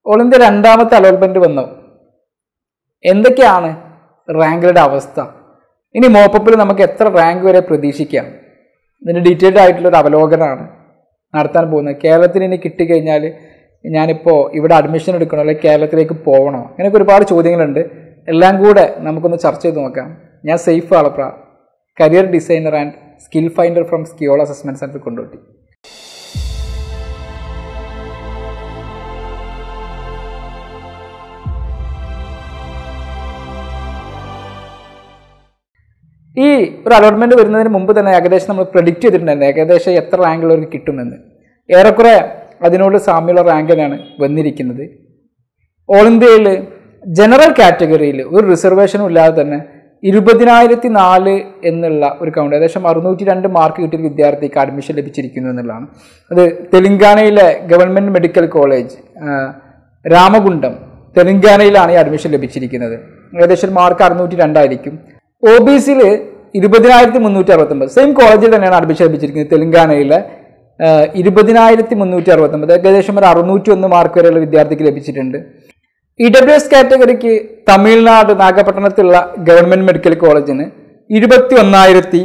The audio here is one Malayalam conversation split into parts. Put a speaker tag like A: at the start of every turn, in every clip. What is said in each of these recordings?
A: ഓൾ ഇന്ത്യ രണ്ടാമത്തെ അലോട്ട്മെന്റ് വന്നു എന്തൊക്കെയാണ് റാങ്കുകളുടെ അവസ്ഥ ഇനി മോപ്പപ്പിൽ നമുക്ക് എത്ര റാങ്ക് വരെ പ്രതീക്ഷിക്കാം ഇതിൻ്റെ ഡീറ്റെയിൽഡ് ആയിട്ടുള്ള ഒരു അവലോകനമാണ് നടത്താൻ പോകുന്നത് കേരളത്തിന് ഇനി കിട്ടിക്കഴിഞ്ഞാൽ ഞാനിപ്പോൾ ഇവിടെ അഡ്മിഷൻ എടുക്കണോ അല്ലെങ്കിൽ കേരളത്തിലേക്ക് പോകണോ അങ്ങനെയൊക്കെ ഒരുപാട് ചോദ്യങ്ങളുണ്ട് എല്ലാം കൂടെ നമുക്കൊന്ന് ചർച്ച ചെയ്ത് നോക്കാം ഞാൻ സേഫ് ആളപ്ര career designer and skill finder from skill assessment centre Kondotty ഈ ഒരു അലോട്ട്മെന്റ് വരുന്നതിന് മുമ്പ് തന്നെ ഏകദേശം നമ്മൾ പ്രഡിക്റ്റ് ചെയ്തിട്ടുണ്ടായിരുന്നു ഏകദേശം എത്ര റാങ്കുള്ളവർക്ക് കിട്ടുമെന്ന് ഏറെക്കുറെ അതിനോട് സാമ്യമുള്ള റാങ്ക് തന്നെയാണ് വന്നിരിക്കുന്നത് ഓൾ ഇന്ത്യയിൽ ജനറൽ കാറ്റഗറിയിൽ ഒരു റിസർവേഷനും ഇല്ലാതെ തന്നെ ഇരുപതിനായിരത്തി നാല് എന്നുള്ള ഒരു കൗണ്ട് ഏകദേശം അറുന്നൂറ്റി രണ്ട് മാർക്ക് കിട്ടിയ വിദ്യാർത്ഥിക്ക് അഡ്മിഷൻ ലഭിച്ചിരിക്കുന്നു എന്നുള്ളതാണ് അത് തെലങ്കാനയിലെ ഗവൺമെൻറ് മെഡിക്കൽ കോളേജ് ആ, രാമഗുണ്ടം തെലങ്കാനയിലാണ് ഈ അഡ്മിഷൻ ലഭിച്ചിരിക്കുന്നത് ഏകദേശം മാർക്ക് അറുന്നൂറ്റി രണ്ടായിരിക്കും ഒ ബി സിയിൽ ഇരുപതിനായിരത്തി മുന്നൂറ്റി അറുപത്തൊമ്പത് സെയിം കോളേജിൽ തന്നെയാണ് അഡ്മിഷൻ ലഭിച്ചിരിക്കുന്നത് തെലങ്കാനയിലെ ഇരുപതിനായിരത്തി മുന്നൂറ്റി അറുപത്തൊമ്പത് ഏകദേശം ഒരു അറുന്നൂറ്റി ഒന്ന് മാർക്ക് വരെയുള്ള വിദ്യാർത്ഥിക്ക് ലഭിച്ചിട്ടുണ്ട് ഇ ഡബ്ല്യു എസ് കാറ്റഗറിക്ക് തമിഴ്നാട് നാഗപട്ടണത്തുള്ള ഗവൺമെന്റ് മെഡിക്കൽ കോളേജിന് ഇരുപത്തി ഒന്നായിരത്തി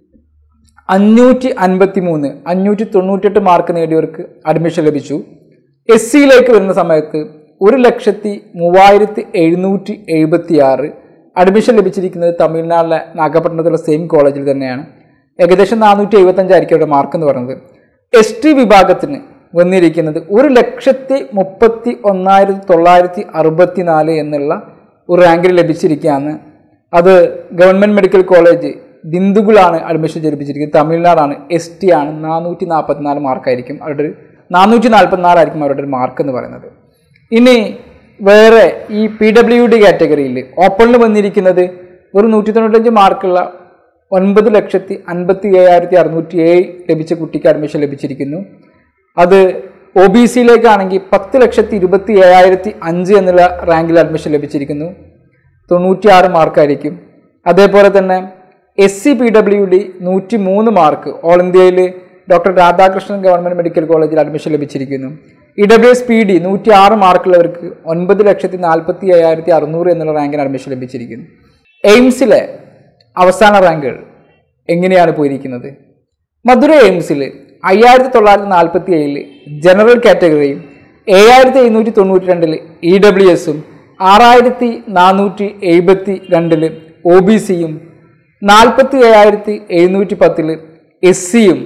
A: അഞ്ഞൂറ്റി അൻപത്തി മൂന്ന് അഞ്ഞൂറ്റി തൊണ്ണൂറ്റെട്ട് മാർക്ക് നേടിയവർക്ക് അഡ്മിഷൻ ലഭിച്ചു എസ് സിയിലേക്ക് വരുന്ന സമയത്ത് ഒരു ലക്ഷത്തി മൂവായിരത്തി എഴുന്നൂറ്റി എഴുപത്തി ആറ് അഡ്മിഷൻ ലഭിച്ചിരിക്കുന്നത് തമിഴ്നാട്ടിലെ നാഗപട്ടണത്തുള്ള സെയിം കോളേജിൽ തന്നെയാണ് ഏകദേശം നാനൂറ്റി എഴുപത്തഞ്ചായിരിക്കും അവരുടെ മാർക്ക് എന്ന് പറയുന്നത് എസ് ടി വിഭാഗത്തിന് വന്നിരിക്കുന്നത് ഒരു ലക്ഷത്തി മുപ്പത്തി ഒന്നായിരത്തി തൊള്ളായിരത്തി അറുപത്തി നാല് എന്നുള്ള ഒരു റാങ്കിൽ ലഭിച്ചിരിക്കുകയാണ് അത് ഗവൺമെൻറ് മെഡിക്കൽ കോളേജ് ദിന്ദുഗുളാണ് അഡ്മിഷൻ ലഭിച്ചിരിക്കുന്നത് തമിഴ്നാടാണ് എസ് ടി ആണ് നാനൂറ്റി നാൽപ്പത്തിനാല് മാർക്കായിരിക്കും അവരുടെ ഒരു നാനൂറ്റി നാൽപ്പത്തിനാലായിരിക്കും അവരുടെ ഒരു മാർക്ക് എന്ന് പറയുന്നത് ഇനി വേറെ ഈ പി ഡബ്ല്യു ഡി കാറ്റഗറിയിൽ ഓപ്പണിൽ വന്നിരിക്കുന്നത് ഒരു നൂറ്റി തൊണ്ണൂറ്റഞ്ച് മാർക്കുള്ള ഒൻപത് ലക്ഷത്തി അൻപത്തി ഏഴായിരത്തി അറുന്നൂറ്റി ഏഴ് ലഭിച്ച കുട്ടിക്ക് അഡ്മിഷൻ ലഭിച്ചിരിക്കുന്നു അത് ഒ ബി സിയിലേക്കാണെങ്കിൽ പത്ത് ലക്ഷത്തി ഇരുപത്തി ഏഴായിരത്തി അഞ്ച് എന്നുള്ള റാങ്കിൽ അഡ്മിഷൻ ലഭിച്ചിരിക്കുന്നു തൊണ്ണൂറ്റിയാറ് മാർക്കായിരിക്കും അതേപോലെ തന്നെ S C P W D നൂറ്റി മൂന്ന് മാർക്ക് ഓൾ ഇന്ത്യയിൽ ഡോക്ടർ രാധാകൃഷ്ണൻ ഗവൺമെൻറ് മെഡിക്കൽ കോളേജിൽ അഡ്മിഷൻ ലഭിച്ചിരിക്കുന്നു E W S P D നൂറ്റി ആറ് മാർക്കുള്ളവർക്ക് ഒൻപത് ലക്ഷത്തി നാൽപ്പത്തി ഏഴായിരത്തി അറുന്നൂറ് എന്നുള്ള റാങ്കിന് അഡ്മിഷൻ ലഭിച്ചിരിക്കുന്നു എയിംസിലെ അവസാന റാങ്കുകൾ എങ്ങനെയാണ് പോയിരിക്കുന്നത് മധുര എയിംസിൽ അയ്യായിരത്തി തൊള്ളായിരത്തി നാൽപ്പത്തി ഏഴില് ജനറൽ കാറ്റഗറിയും ഏഴായിരത്തി എഴുന്നൂറ്റി തൊണ്ണൂറ്റി രണ്ടില് ഇ ഡബ്ല്യു എസും ആറായിരത്തി നാനൂറ്റി എഴുപത്തി രണ്ടില് ഒ ബി സിയും നാൽപ്പത്തി ഏഴായിരത്തി എഴുന്നൂറ്റി പത്തില് എസ് സിയും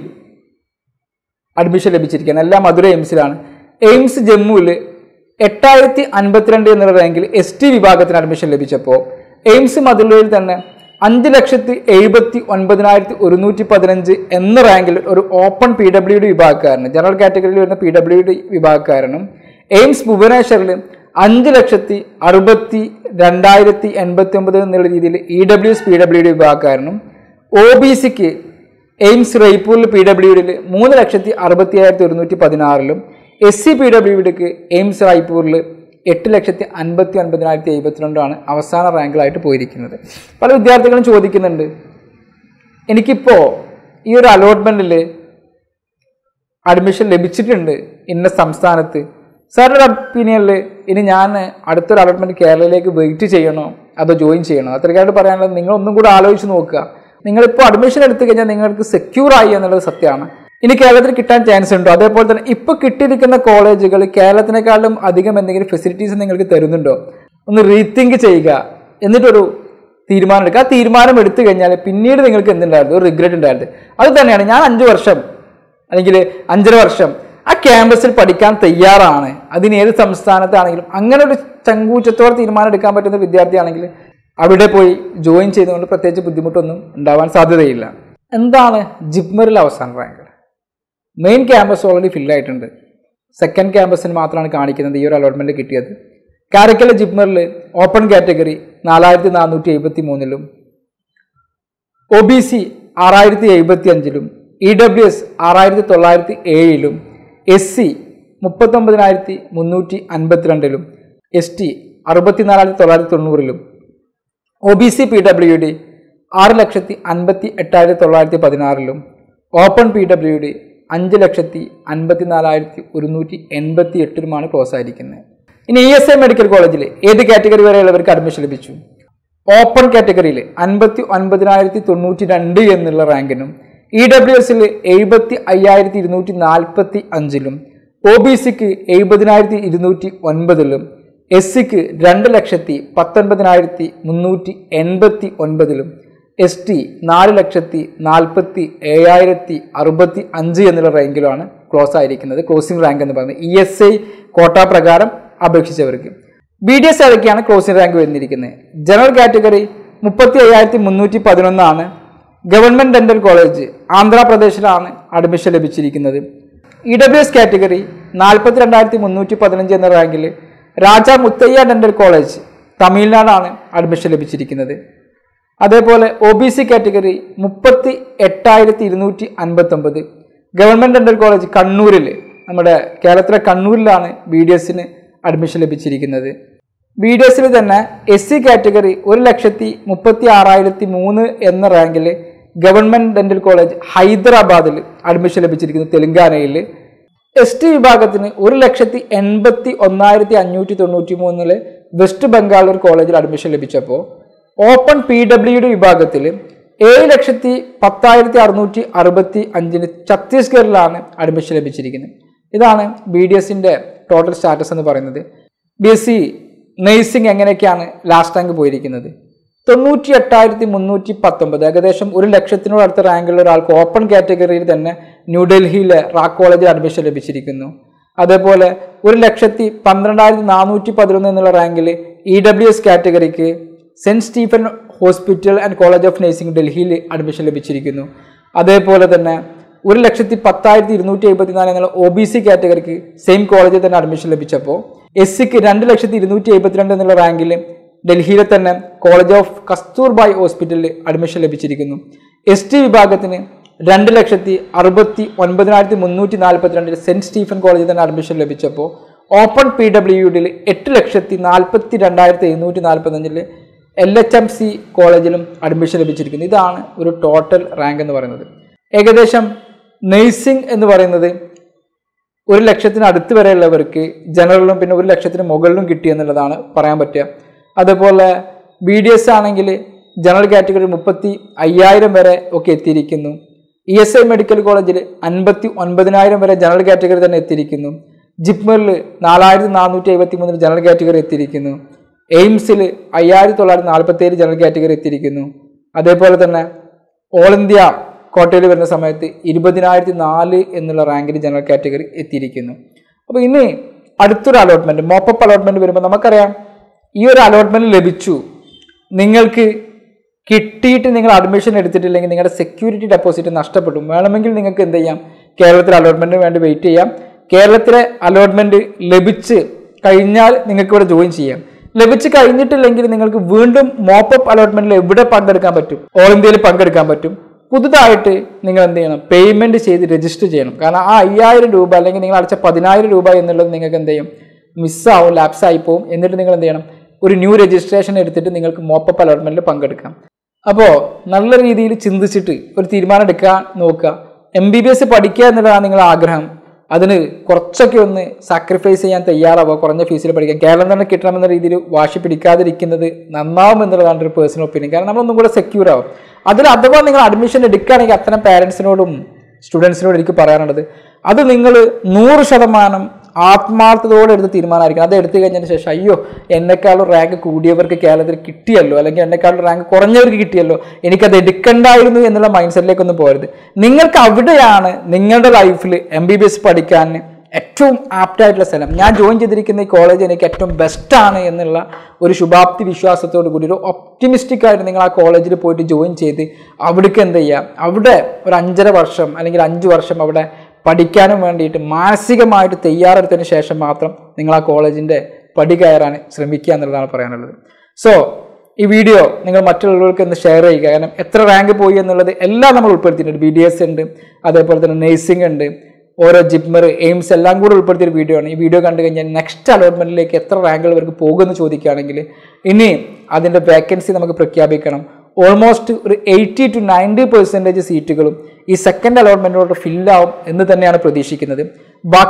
A: അഡ്മിഷൻ ലഭിച്ചിരിക്കുകയാണ് എല്ലാം മധുര എയിംസിലാണ് എയിംസ് ജമ്മുവിൽ എട്ടായിരത്തി അൻപത്തിരണ്ട് എന്നുള്ള റാങ്കിൽ എസ് ടി വിഭാഗത്തിന് അഡ്മിഷൻ ലഭിച്ചപ്പോൾ എയിംസ് മധുരയിൽ തന്നെ അഞ്ച് ലക്ഷത്തി എഴുപത്തി ഒൻപതിനായിരത്തി ഒരുന്നൂറ്റി പതിനഞ്ച് എന്ന റാങ്കിൽ ഒരു ഓപ്പൺ പി ഡബ്ല്യു ഡി വിഭാഗക്കാരന് ജനറൽ കാറ്റഗറിയിൽ വരുന്ന പി ഡബ്ല്യു ഡി വിഭാഗക്കാരനും എയിംസ് ഭുവനേശ്വറിൽ അഞ്ച് ലക്ഷത്തി അറുപത്തി രണ്ടായിരത്തി എൺപത്തി ഒമ്പത് എന്നുള്ള രീതിയിൽ E W S P W D വിഭാഗക്കാരനും ഒ ബി സിക്ക് എയിംസ് റെയ്പൂരിൽ പി ഡബ്ല്യു ഡിയിൽ മൂന്ന് ലക്ഷത്തി അറുപത്തി അയ്യായിരത്തി ഒരുന്നൂറ്റി പതിനാറിലും എസ് സി പി ഡബ്ല്യു ഡിക്ക് എയിംസ് റായ്പൂരിൽ എട്ട് ലക്ഷത്തി അൻപത്തി ഒൻപതിനായിരത്തി എഴുപത്തിരണ്ടാണ് അവസാന റാങ്കിലായിട്ട് പോയിരിക്കുന്നത് പല വിദ്യാർത്ഥികളും ചോദിക്കുന്നുണ്ട് എനിക്കിപ്പോൾ ഈ ഒരു അലോട്ട്മെൻറ്റിൽ അഡ്മിഷൻ ലഭിച്ചിട്ടുണ്ട് ഇന്ന സംസ്ഥാനത്ത് സാറിൻ്റെ ഒപ്പീനിയനിൽ ഇനി ഞാൻ അടുത്തൊരു അലോട്ട്മെൻറ്റ് കേരളയിലേക്ക് വെയിറ്റ് ചെയ്യണോ അതോ ജോയിൻ ചെയ്യണോ അത്രയ്ക്കായിട്ട് പറയാനുള്ളത് നിങ്ങൾ ഒന്നും കൂടെ ആലോചിച്ച് നോക്കുക നിങ്ങളിപ്പോൾ അഡ്മിഷൻ എടുത്തു കഴിഞ്ഞാൽ നിങ്ങൾക്ക് സെക്യൂർ ആയി എന്നുള്ളത് സത്യമാണ് ഇനി കേരളത്തിൽ കിട്ടാൻ ചാൻസ് ഉണ്ടോ അതേപോലെ തന്നെ ഇപ്പോൾ കിട്ടിയിരിക്കുന്ന കോളേജുകൾ കേരളത്തിനേക്കാളും അധികം എന്തെങ്കിലും ഫെസിലിറ്റീസ് നിങ്ങൾക്ക് തരുന്നുണ്ടോ ഒന്ന് റീതിങ്ക് ചെയ്യുക എന്നിട്ടൊരു തീരുമാനം എടുക്കുക ആ തീരുമാനം എടുത്തു കഴിഞ്ഞാൽ പിന്നീട് നിങ്ങൾക്ക് എന്തുണ്ടായിരുന്നു ഒരു റിഗ്രറ്റ് ഉണ്ടായിരുന്നു അത് തന്നെയാണ് ഞാൻ അഞ്ച് വർഷം അല്ലെങ്കിൽ അഞ്ചര വർഷം ആ ക്യാമ്പസിൽ പഠിക്കാൻ തയ്യാറാണ് അതിന് ഏത് സംസ്ഥാനത്താണെങ്കിലും അങ്ങനെ ഒരു ചങ്കൂറ്റത്തോടെ തീരുമാനം എടുക്കാൻ പറ്റുന്ന ഒരു വിദ്യാർത്ഥിയാണെങ്കിൽ അവിടെ പോയി ജോയിൻ ചെയ്തുകൊണ്ട് പ്രത്യേകിച്ച് ബുദ്ധിമുട്ടൊന്നും ഉണ്ടാവാൻ സാധ്യതയില്ല എന്താണ് ജിപ്മറിൽ അവസാന റാങ്ക് മെയിൻ ക്യാമ്പസ് ഓൾറെഡി ഫില്ലായിട്ടുണ്ട് സെക്കൻഡ് ക്യാമ്പസിന് മാത്രമാണ് കാണിക്കുന്നത് ഈ ഒരു അലോട്ട്മെൻറ്റ് കിട്ടിയത് കാരക്കല ജിപ്മറിൽ ഓപ്പൺ കാറ്റഗറി നാലായിരത്തി നാനൂറ്റി എഴുപത്തി മൂന്നിലും ഒ ബി സി ആറായിരത്തി എഴുപത്തി അഞ്ചിലും ഇ ഡബ്ല്യു എസ് ആറായിരത്തി തൊള്ളായിരത്തി ഏഴിലും എസ് സി മുപ്പത്തൊമ്പതിനായിരത്തി മുന്നൂറ്റി അൻപത്തിരണ്ടിലും എസ് ടി അറുപത്തിനാലായിരത്തി തൊള്ളായിരത്തി തൊണ്ണൂറിലും O B C P W D ആറ് ലക്ഷത്തി അൻപത്തി എട്ടായിരത്തി തൊള്ളായിരത്തി പതിനാറിലും ഓപ്പൺ പി ഡബ്ല്യു ഡി അഞ്ച് ലക്ഷത്തി അൻപത്തി നാലായിരത്തി ഒരുന്നൂറ്റി എൺപത്തി എട്ടിലുമാണ് ക്ലോസ് ആയിരിക്കുന്നത് ഇനി ഇ എസ് ഐ മെഡിക്കൽ കോളേജിൽ ഏത് കാറ്റഗറി വരെയുള്ളവർക്ക് അഡ്മിഷൻ ലഭിച്ചു ഓപ്പൺ കാറ്റഗറിയിൽ അൻപത്തി ഒൻപതിനായിരത്തി തൊണ്ണൂറ്റി രണ്ട് എന്നുള്ള റാങ്കിനും ഇ ഡബ്ല്യു എസിൽ എഴുപത്തി അയ്യായിരത്തി ഇരുന്നൂറ്റി നാൽപ്പത്തി അഞ്ചിലും ഒ ബി സിക്ക് എഴുപതിനായിരത്തി ഇരുന്നൂറ്റി ഒൻപതിലും എസ് സിക്ക് രണ്ട് ലക്ഷത്തി പത്തൊൻപതിനായിരത്തി മുന്നൂറ്റി എൺപത്തി ഒൻപതിലും എസ് ടി നാല് ലക്ഷത്തി നാൽപ്പത്തി ഏഴായിരത്തി അറുപത്തി അഞ്ച് എന്നുള്ള റാങ്കിലാണ് ക്ലോസ് ആയിരിക്കുന്നത് ക്ലോസിംഗ് റാങ്ക് എന്ന് പറയുന്നത് ഇ എസ് ഐ കോട്ട പ്രകാരം അപേക്ഷിച്ചവർക്ക് ബി ഡി എസ് ഏതൊക്കെയാണ് ക്ലോസിംഗ് റാങ്ക് വന്നിരിക്കുന്നത് ജനറൽ കാറ്റഗറി മുപ്പത്തി അയ്യായിരത്തി മുന്നൂറ്റി പതിനൊന്നാണ് ഗവൺമെന്റ് ഡെന്റൽ കോളേജ് ആന്ധ്രാപ്രദേശിലാണ് അഡ്മിഷൻ ലഭിച്ചിരിക്കുന്നത് ഇ ഡബ്ല്യു എസ് കാറ്റഗറി നാൽപ്പത്തി രണ്ടായിരത്തി മുന്നൂറ്റി പതിനഞ്ച് എന്ന റാങ്കിൽ രാജ മുത്തയ്യ ഡെന്റൽ കോളേജ് തമിഴ്നാടാണ് അഡ്മിഷൻ ലഭിച്ചിരിക്കുന്നത് അതേപോലെ ഒ ബി സി കാറ്റഗറി മുപ്പത്തി എട്ടായിരത്തി ഇരുന്നൂറ്റി അൻപത്തൊമ്പത് ഗവൺമെന്റ് ഡെന്റൽ കോളേജ് കണ്ണൂരിൽ നമ്മുടെ കേരളത്തിലെ കണ്ണൂരിലാണ് ബി ഡി എസിന് അഡ്മിഷൻ ലഭിച്ചിരിക്കുന്നത് ബി ഡി എസിൽ തന്നെ എസ് സി കാറ്റഗറി ഒരു ലക്ഷത്തി മുപ്പത്തി ആറായിരത്തി മൂന്ന് എന്ന റാങ്കിൽ ഗവൺമെന്റ് ഡെന്റൽ കോളേജ് ഹൈദരാബാദിൽ അഡ്മിഷൻ ലഭിച്ചിരിക്കുന്നു തെലങ്കാനയിൽ എസ് ടി വിഭാഗത്തിന് ഒരു ലക്ഷത്തി എൺപത്തി ഒന്നായിരത്തി അഞ്ഞൂറ്റി തൊണ്ണൂറ്റി മൂന്നില് വെസ്റ്റ് ബംഗാൾ ഒരു കോളേജിൽ അഡ്മിഷൻ ലഭിച്ചപ്പോൾ ഓപ്പൺ പി ഡബ്ല്യുഡി വിഭാഗത്തിൽ ഏഴ് ലക്ഷത്തി പത്തായിരത്തി അറുന്നൂറ്റി അറുപത്തി അഞ്ചിന് ഛത്തീസ്ഗഡിലാണ് അഡ്മിഷൻ ലഭിച്ചിരിക്കുന്നത് ഇതാണ് ബി ഡി എസിൻ്റെ ടോട്ടൽ സ്റ്റാറ്റസ് എന്ന് പറയുന്നത് ബി എസ് സി നേഴ്സിംഗ് എങ്ങനെയൊക്കെയാണ് ലാസ്റ്റ് റാങ്ക് പോയിരിക്കുന്നത് തൊണ്ണൂറ്റി എട്ടായിരത്തി മുന്നൂറ്റി പത്തൊമ്പത് ഏകദേശം ഒരു ലക്ഷത്തിനോട് അടുത്ത റാങ്കുള്ള ഒരാൾക്ക് ഓപ്പൺ കാറ്റഗറിയിൽ തന്നെ ന്യൂഡൽഹിയിലെ റാക്ക് കോളേജിൽ അഡ്മിഷൻ ലഭിച്ചിരിക്കുന്നു അതേപോലെ ഒരു ലക്ഷത്തി പന്ത്രണ്ടായിരത്തി നാനൂറ്റി പതിനൊന്ന് എന്നുള്ള റാങ്കിൽ ഇ ഡബ്ല്യു എസ് കാറ്റഗറിക്ക് saint Stephen hospital and college of nursing ഡൽഹിയിൽ അഡ്മിഷൻ ലഭിച്ചിരിക്കുന്നു അതേപോലെ തന്നെ ഒരു ലക്ഷത്തി പത്തായിരത്തി ഇരുന്നൂറ്റി എഴുപത്തിനാല് എന്നുള്ള ഒ ബി സി കാറ്റഗറിക്ക് സെയിം കോളേജിൽ തന്നെ അഡ്മിഷൻ ലഭിച്ചപ്പോൾ എസ് സിക്ക് രണ്ട് ലക്ഷത്തി ഇരുന്നൂറ്റി എഴുപത്തിരണ്ട് എന്നുള്ള റാങ്കിൽ ഡൽഹിയിലെ തന്നെ കോളേജ് ഓഫ് കസ്തൂർബായ് ഹോസ്പിറ്റലിൽ അഡ്മിഷൻ ലഭിച്ചിരിക്കുന്നു എസ് ടി വിഭാഗത്തിന് രണ്ട് ലക്ഷത്തി അറുപത്തി ഒൻപതിനായിരത്തി മുന്നൂറ്റി നാൽപ്പത്തിരണ്ടിൽ സെൻറ്റ് സ്റ്റീഫൻ കോളേജിൽ തന്നെ അഡ്മിഷൻ ലഭിച്ചപ്പോൾ ഓപ്പൺ പി ഡബ്ല്യു ഡിയിൽ എട്ട് ലക്ഷത്തി നാൽപ്പത്തി രണ്ടായിരത്തി എഴുന്നൂറ്റി നാൽപ്പത്തഞ്ചിൽ എൽ എച്ച് എം സി കോളേജിലും അഡ്മിഷൻ ലഭിച്ചിരിക്കുന്നു ഇതാണ് ഒരു ടോട്ടൽ റാങ്ക് എന്ന് പറയുന്നത് ഏകദേശം നേഴ്സിംഗ് എന്ന് പറയുന്നത് ഒരു ലക്ഷത്തിന് അടുത്ത് വരെയുള്ളവർക്ക് ജനറലിലും പിന്നെ ഒരു ലക്ഷത്തിന് മുകളിലും കിട്ടി എന്നുള്ളതാണ് പറയാൻ പറ്റുക അതുപോലെ ബി ഡി എസ് ആണെങ്കിൽ ജനറൽ കാറ്റഗറി മുപ്പത്തി അയ്യായിരം വരെ ഒക്കെ എത്തിയിരിക്കുന്നു ഇ എസ് ഐ മെഡിക്കൽ കോളേജിൽ അൻപത്തി ഒൻപതിനായിരം വരെ ജനറൽ കാറ്റഗറി തന്നെ എത്തിയിരിക്കുന്നു ജിപ്മറിൽ നാലായിരത്തി നാനൂറ്റി എഴുപത്തി മൂന്നിൽ ജനറൽ കാറ്റഗറി എത്തിയിരിക്കുന്നു എയിംസിൽ അയ്യായിരത്തി തൊള്ളായിരത്തി നാൽപ്പത്തി ഏഴ് ജനറൽ കാറ്റഗറി എത്തിയിരിക്കുന്നു അതേപോലെ തന്നെ ഓൾ ഇന്ത്യ കോട്ടയിൽ വരുന്ന സമയത്ത് ഇരുപതിനായിരത്തി നാല് എന്നുള്ള റാങ്കിൽ ജനറൽ കാറ്റഗറി എത്തിയിരിക്കുന്നു അപ്പോൾ ഇനി അടുത്തൊരു അലോട്ട്മെൻറ്റ് മോപ്പപ്പ് അലോട്ട്മെൻറ്റ് വരുമ്പോൾ നമുക്കറിയാം ഈ ഒരു അലോട്ട്മെൻറ്റ് ലഭിച്ചു നിങ്ങൾക്ക് കിട്ടിയിട്ട് നിങ്ങൾ അഡ്മിഷൻ എടുത്തിട്ടില്ലെങ്കിൽ നിങ്ങളുടെ സെക്യൂരിറ്റി ഡെപ്പോസിറ്റ് നഷ്ടപ്പെട്ടു വേണമെങ്കിൽ നിങ്ങൾക്ക് എന്ത് ചെയ്യാം കേരളത്തിലെ അലോട്ട്മെൻറ്റിന് വേണ്ടി വെയിറ്റ് ചെയ്യാം കേരളത്തിലെ അലോട്ട്മെൻറ്റ് ലഭിച്ച് കഴിഞ്ഞാൽ നിങ്ങൾക്ക് ഇവിടെ ജോയിൻ ചെയ്യാം ലഭിച്ച് കഴിഞ്ഞിട്ടില്ലെങ്കിൽ നിങ്ങൾക്ക് വീണ്ടും മോപ്പപ്പ് അലോട്ട്മെന്റിൽ എവിടെ പങ്കെടുക്കാൻ പറ്റും ഓൾ ഇന്ത്യയിൽ പങ്കെടുക്കാൻ പറ്റും പുതുതായിട്ട് നിങ്ങൾ എന്ത് ചെയ്യണം പേയ്മെന്റ് ചെയ്ത് രജിസ്റ്റർ ചെയ്യണം കാരണം ആ അയ്യായിരം രൂപ അല്ലെങ്കിൽ നിങ്ങൾ അടച്ച പതിനായിരം രൂപ എന്നുള്ളത് നിങ്ങൾക്ക് എന്ത് ചെയ്യും മിസ്സാവും ലാപ്സ് ആയി പോവും എന്നിട്ട് നിങ്ങൾ എന്ത് ചെയ്യണം ഒരു ന്യൂ രജിസ്ട്രേഷൻ എടുത്തിട്ട് നിങ്ങൾക്ക് മോപ്പപ്പ് അലോട്ട്മെന്റിൽ പങ്കെടുക്കാം അപ്പോൾ നല്ല രീതിയിൽ ചിന്തിച്ചിട്ട് ഒരു തീരുമാനം എടുക്കാൻ നോക്കുക എം ബി ബി എസ് പഠിക്കുക എന്നുള്ളതാണ് നിങ്ങളുടെ ആഗ്രഹം അതിന് കുറച്ചൊക്കെ ഒന്ന് സാക്രിഫൈസ് ചെയ്യാൻ തയ്യാറാവുക കുറഞ്ഞ ഫീസിൽ പഠിക്കാൻ കേരളം തന്നെ കിട്ടണമെന്ന രീതിയിൽ വാശി പിടിക്കാതിരിക്കുന്നത് നന്നാവും എന്നുള്ളതാണ് ഒരു പേഴ്സണൽ ഒപ്പീനിയൻ കാരണം നമ്മളൊന്നും കൂടെ സെക്യൂർ ആവും അതിൽ അഥവാ നിങ്ങൾ അഡ്മിഷൻ എടുക്കുകയാണെങ്കിൽ അത്തരം പാരൻസിനോടും സ്റ്റുഡൻസിനോട് എനിക്ക് പറയാനുള്ളത് അത് നിങ്ങൾ നൂറ് ശതമാനം ആത്മാർത്ഥതയോടെ എടുത്ത് തീരുമാനമായിരിക്കണം അത് എടുത്തു കഴിഞ്ഞതിന് ശേഷം അയ്യോ എന്നെക്കാളും റാങ്ക് കൂടിയവർക്ക് കേരളത്തിൽ കിട്ടിയല്ലോ അല്ലെങ്കിൽ എന്നെക്കാളും റാങ്ക് കുറഞ്ഞവർക്ക് കിട്ടിയല്ലോ എനിക്കത് എടുക്കണ്ടായിരുന്നു എന്നുള്ള മൈൻഡ് സെറ്റിലേക്കൊന്നും പോകരുത് നിങ്ങൾക്ക് അവിടെയാണ് നിങ്ങളുടെ ലൈഫിൽ എം ബി ബി എസ് പഠിക്കാൻ ഏറ്റവും ആപ്റ്റായിട്ടുള്ള സ്ഥലം ഞാൻ ജോയിൻ ചെയ്തിരിക്കുന്ന ഈ കോളേജ് എനിക്ക് ഏറ്റവും ബെസ്റ്റാണ് എന്നുള്ള ഒരു ശുഭാപ്തി വിശ്വാസത്തോടു കൂടി ഒരു ഒപ്റ്റിമിസ്റ്റിക് ആയിട്ട് നിങ്ങൾ ആ കോളേജിൽ പോയിട്ട് ജോയിൻ ചെയ്ത് അവിടേക്ക് എന്ത് ചെയ്യുക അവിടെ ഒരു അഞ്ചര വർഷം അല്ലെങ്കിൽ അഞ്ച് വർഷം അവിടെ പഠിക്കാനും വേണ്ടിയിട്ട് മാനസികമായിട്ട് തയ്യാറെടുത്തതിന് ശേഷം മാത്രം നിങ്ങൾ ആ കോളേജിൻ്റെ പടി കയറാൻ ശ്രമിക്കുക എന്നുള്ളതാണ് പറയാനുള്ളത് സോ ഈ വീഡിയോ നിങ്ങൾ മറ്റുള്ളവർക്ക് ഒന്ന് ഷെയർ ചെയ്യുക കാരണം എത്ര റാങ്ക് പോയി എന്നുള്ളത് എല്ലാം നമ്മൾ ഉൾപ്പെടുത്തിയിട്ടുണ്ട് ബി ഡി എസ് ഉണ്ട് അതേപോലെ തന്നെ നേഴ്സിംഗ് ഉണ്ട് ഓരോ ജിപ്മർ എയിംസ് എല്ലാം കൂടെ ഉൾപ്പെടുത്തിയ ഒരു വീഡിയോ ആണ് ഈ വീഡിയോ കണ്ടു കഴിഞ്ഞാൽ നെക്സ്റ്റ് അലോട്ട്മെന്റിലേക്ക് എത്ര റാങ്കുകൾ ഇവർക്ക് പോകുമെന്ന് ചോദിക്കുകയാണെങ്കിൽ ഇനി അതിൻ്റെ വേക്കൻസി നമുക്ക് പ്രഖ്യാപിക്കണം ഓൾമോസ്റ്റ് ഒരു എയ്റ്റി ടു നയൻറ്റി പെർസെൻറ്റേജ് സീറ്റുകളും ഈ സെക്കൻഡ് അലോട്ട്മെൻറ്റിലോട്ട് ഫില്ലാവും എന്ന് തന്നെയാണ് പ്രതീക്ഷിക്കുന്നത് ബാക്കി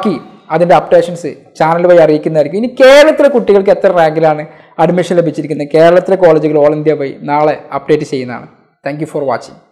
A: അതിൻ്റെ അപ്ഡേഷൻസ് ചാനൽ വഴി അറിയിക്കുന്നതായിരിക്കും ഇനി കേരളത്തിലെ കുട്ടികൾക്ക് എത്ര റാങ്കിലാണ് അഡ്മിഷൻ ലഭിച്ചിരിക്കുന്നത് കേരളത്തിലെ കോളേജുകൾ ഓൾ ഇന്ത്യ വഴി നാളെ അപ്ഡേറ്റ് ചെയ്യുന്നതാണ് താങ്ക് ഫോർ വാച്ചിങ്